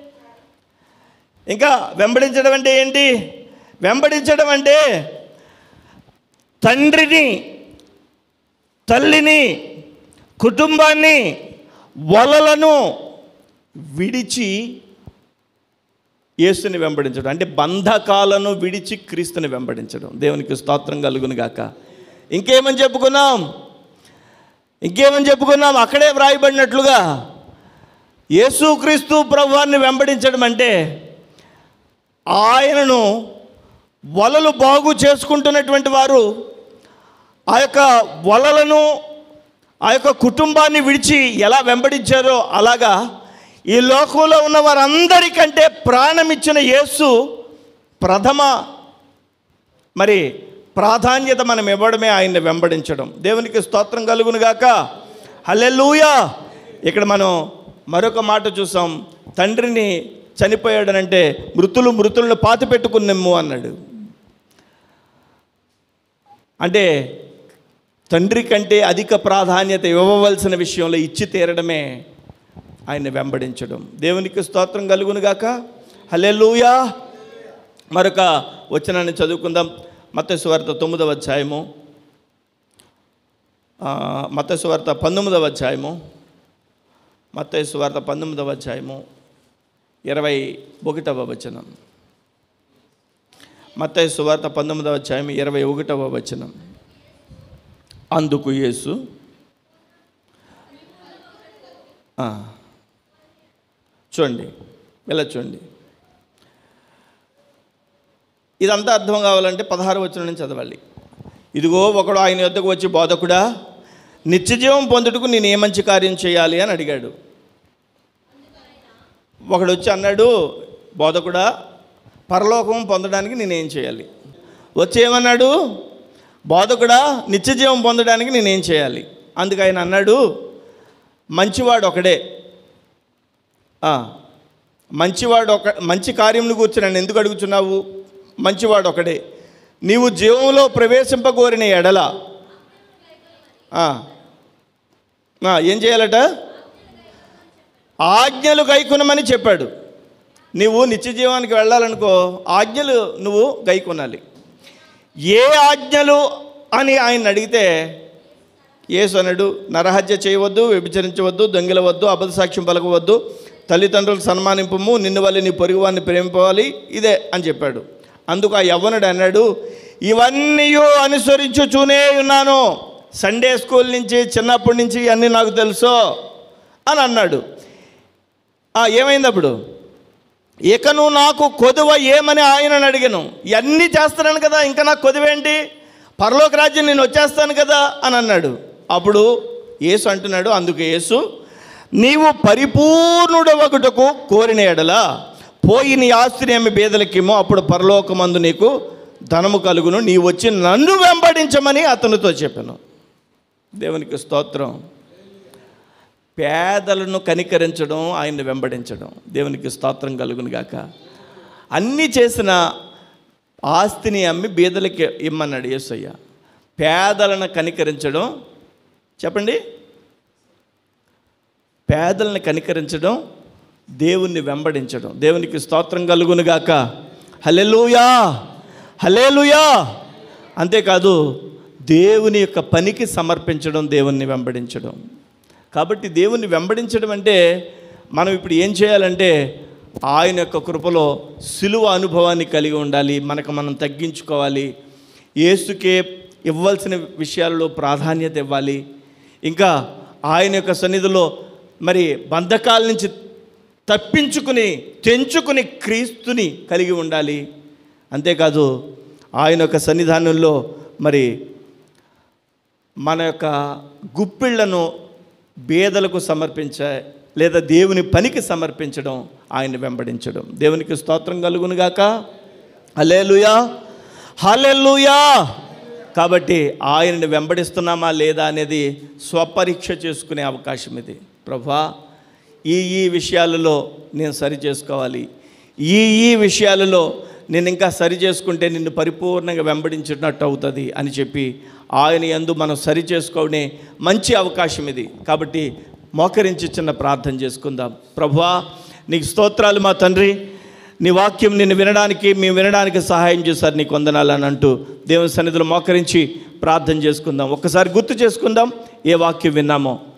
ఇంకా వెంబడించడం అంటే ఏంటి వెంబడించడం అంటే తండ్రిని తల్లిని కుటుంబాన్ని వలలను విడిచి యేసుని వెంబడించడం అంటే బంధకాలను విడిచి క్రీస్తుని వెంబడించడం దేవునికి స్తోత్రం కలుగును గాక ఇంకేమని చెప్పుకున్నాం ఇంకేమని చెప్పుకున్నాం అక్కడే వ్రాయబడినట్లుగా యేసుక్రీస్తు ప్రభువాన్ని వెంబడించడం అంటే ఆయనను వలలు బాగు చేసుకుంటున్నటువంటి వారు ఆ యొక్క వలలను ఆ యొక్క కుటుంబాన్ని విడిచి ఎలా వెంబడించారో అలాగా ఈ లోకంలో ఉన్న వారందరికంటే ప్రాణమిచ్చిన యేసు ప్రథమ మరి ప్రాధాన్యత మనం ఇవ్వడమే ఆయన్ని వెంబడించడం దేవునికి స్తోత్రం కలుగును గాక హల్లెలూయా ఇక్కడ మనం మరొక మాట చూసాం తండ్రిని చనిపోయాడనంటే మృతులు మృతులను పాతి పెట్టుకున్నెమ్ము అన్నాడు అంటే తండ్రి కంటే అధిక ప్రాధాన్యత ఇవ్వవలసిన విషయంలో ఇచ్చి తీరడమే ఆయన వెంబడించడం దేవునికి స్తోత్రం కలుగునుగాక హల్లెలూయా మరొక వచనాన్ని చదువుకుందాం మత్స్యవార్త తొమ్మిదవ అధ్యాయము మత్స్యవార్త పంతొమ్మిదవ అధ్యాయము మత్తయి పంతొమ్మిదవ అధ్యాయము ఇరవై ఒకటవ వచనం మత్తయి సువార్త పంతొమ్మిదవ అధ్యాయం ఇరవై ఒకటవ వచనం అందుకు యేసు ఆ, చూడండి ఇలా చూడండి ఇదంతా అర్థం కావాలంటే పదహారు వచనం నుంచి చదవాలి ఇదిగో ఒకడు ఆయన యొద్దకు వచ్చి బోధకుడా నిత్యజీవం పొందుటకు నేను ఏ మంచి కార్యం చేయాలి అని అడిగాడు ఒకడు వచ్చి అన్నాడు బోధకుడా పరలోకం పొందడానికి నేనేం చేయాలి వచ్చి ఏమన్నాడు బోధకుడా నిత్యజీవం పొందడానికి నేనేం చేయాలి అందుకు ఆయన అన్నాడు మంచివాడు ఒకడే ఆ, మంచివాడు ఒక మంచి కార్యమును కూర్చి నన్ను ఎందుకు అడుగుతున్నావు మంచివాడు ఒకడే నీవు జీవంలో ప్రవేశింపగోరిన ఎడల ఆ, ఆ, ఏం చేయాలట ఆజ్ఞలు గైకొనమని చెప్పాడు నీవు నిత్య జీవానికి వెళ్ళాలనుకో ఆజ్ఞలు నువ్వు గైకొనాలి ఏ ఆజ్ఞలు అని ఆయన అడిగితే యేసు అనడు నరహత్య చేయవద్దు వ్యభిచరించవద్దు దొంగిలవద్దు అబద్ధ సాక్ష్యం పలకవద్దు తల్లిదండ్రులకు సన్మానింపము నిన్ను వల్ల నీ పొరుగువాన్ని ప్రేమింపవాలి ఇదే అని చెప్పాడు అందుకు ఆ యవ్వనుడు అన్నాడు ఇవన్నీ అనుసరించుచూనే ఉన్నాను సండే స్కూల్ నుంచి చిన్నప్పటి నుంచి అన్నీ నాకు తెలుసు అని అన్నాడు ఆ, ఏమైంది అప్పుడు ఇకను నాకు కొదువ ఏమని ఆయనను అడిగాను ఇవన్నీ చేస్తున్నాను కదా ఇంకా నాకు కొదువేంటి పరలోక రాజ్యం నేను వచ్చేస్తాను కదా అని అన్నాడు అప్పుడు యేసు అంటున్నాడు అందుకు యేసు నీవు పరిపూర్ణుడు ఒకటకు కోరిన ఎడల పోయి నీ ఆస్తిని ఏమి బేదలకేమో అప్పుడు పరలోకమందు నీకు ధనము కలుగును నీ వచ్చి నన్ను వెంబడించమని అతనితో చెప్పాను దేవునికి స్తోత్రం పేదలను కనికరించడం ఆయన్ని వెంబడించడం దేవునికి స్తోత్రం కలుగును గాక అన్నీ చేసిన ఆస్తిని అమ్మి బీదలకి ఇమ్మన్నాడు యేసయ్య పేదలను కనికరించడం చెప్పండి పేదలను కనికరించడం దేవుణ్ణి వెంబడించడం దేవునికి స్తోత్రం కలుగును గాక హలెలుయా హలేలుయా అంతేకాదు దేవుని యొక్క పనికి సమర్పించడం దేవుణ్ణి వెంబడించడం కాబట్టి దేవుణ్ణి వెంబడించడం అంటే మనం ఇప్పుడు ఏం చేయాలంటే ఆయన యొక్క కృపలో సిలువ అనుభవాన్ని కలిగి ఉండాలి మనకు మనం తగ్గించుకోవాలి యేసుకే ఇవ్వాల్సిన విషయాలలో ప్రాధాన్యత ఇవ్వాలి ఇంకా ఆయన యొక్క సన్నిధిలో మరి బంధకాల నుంచి తప్పించుకుని తెంచుకుని క్రీస్తుని కలిగి ఉండాలి అంతేకాదు ఆయన యొక్క సన్నిధానంలో మరి మన యొక్క గుప్పిళ్లను బేదలకు సమర్పించే లేదా దేవుని పనికి సమర్పించడం ఆయన్ని వెంబడించడం దేవునికి స్తోత్రం కలుగునుగాక హలేలుయా హలెలుయా కాబట్టి ఆయనని వెంబడిస్తున్నామా లేదా అనేది స్వపరీక్ష చేసుకునే అవకాశం ఇది ప్రభా ఈ ఈ విషయాలలో నేను సరి చేసుకోవాలి ఈ ఈ విషయాలలో నేను ఇంకా సరి చేసుకుంటే నిన్ను పరిపూర్ణంగా వెంబడించినట్టు అవుతుంది అని చెప్పి ఆయన యందు మనం సరి చేసుకునే మంచి అవకాశం ఇది కాబట్టి మోకరించి చిన్న ప్రార్థన చేసుకుందాం ప్రభువా నీకు స్తోత్రాలు మా తండ్రి నీ వాక్యం నిన్ను వినడానికి మేము వినడానికి సహాయం చేశారు నీకు వందనాలని అంటూ దేవుని సన్నిధిలో మోకరించి ప్రార్థన చేసుకుందాం ఒక్కసారి గుర్తు చేసుకుందాం ఏ వాక్యం విన్నామో